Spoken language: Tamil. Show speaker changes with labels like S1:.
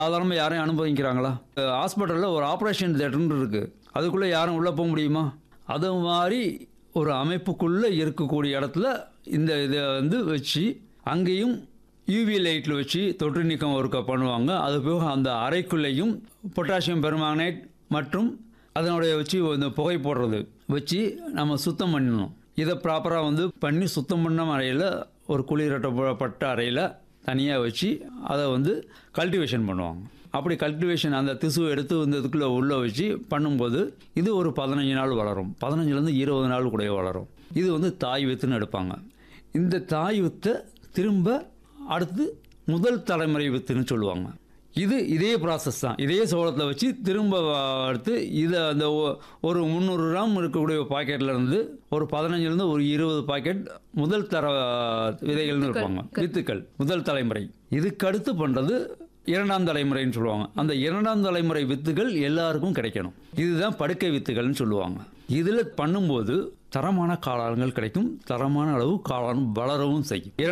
S1: சாதாரணமாக யாரையும் அனுபவிக்கிறாங்களா ஹாஸ்பிட்டலில் ஒரு ஆப்ரேஷன் தேட்டர்னு இருக்குது அதுக்குள்ளே யாரும் உள்ளே போக முடியுமா அது மாதிரி ஒரு அமைப்புக்குள்ளே இருக்கக்கூடிய இடத்துல இந்த இதை வந்து வச்சு அங்கேயும் யூவி லைட்டில் வச்சு தொற்று நீக்கம் ஒருக்க பண்ணுவாங்க அது போக அந்த அறைக்குள்ளேயும் பொட்டாசியம் பெர்மாங்கனேட் மற்றும் அதனுடைய வச்சு இந்த புகை போடுறது வச்சு நம்ம சுத்தம் பண்ணணும் இதை ப்ராப்பராக வந்து பண்ணி சுத்தம் பண்ண அறையில் ஒரு குளிரட்டப்பட்ட அறையில் தனியாக வச்சு அதை வந்து கல்டிவேஷன் பண்ணுவாங்க அப்படி கல்டிவேஷன் அந்த திசு எடுத்து வந்து இதுக்குள்ளே உள்ளே வச்சு பண்ணும்போது இது ஒரு பதினஞ்சு நாள் வளரும் பதினஞ்சுலேருந்து இருபது நாள் கூட வளரும் இது வந்து தாய் வித்துன்னு எடுப்பாங்க இந்த தாய் வித்தை திரும்ப அடுத்து முதல் தலைமுறை வித்துன்னு சொல்லுவாங்க இது இதே ப்ராசஸ் தான் இதே சோளத்தை வச்சு திரும்ப எடுத்து இதை அந்த ஒ- ஒரு முந்நூறு கிராம் இருக்கக்கூடிய பாக்கெட்ல இருந்து ஒரு பதினஞ்சுலேருந்து ஒரு இருபது பாக்கெட் முதல் தர விதைகள்னு இருப்பாங்க வித்துக்கள் முதல் தலைமுறை இதுக்கு அடுத்து பண்ணுறது இரண்டாம் தலைமுறைன்னு சொல்லுவாங்க அந்த இரண்டாம் தலைமுறை வித்துகள் எல்லாருக்கும் கிடைக்கணும் இதுதான் படுக்கை வித்துகள்னு சொல்லுவாங்க இதில் பண்ணும்போது தரமான காளான்கள் கிடைக்கும் தரமான அளவு காளான் வளரவும் செய்யும்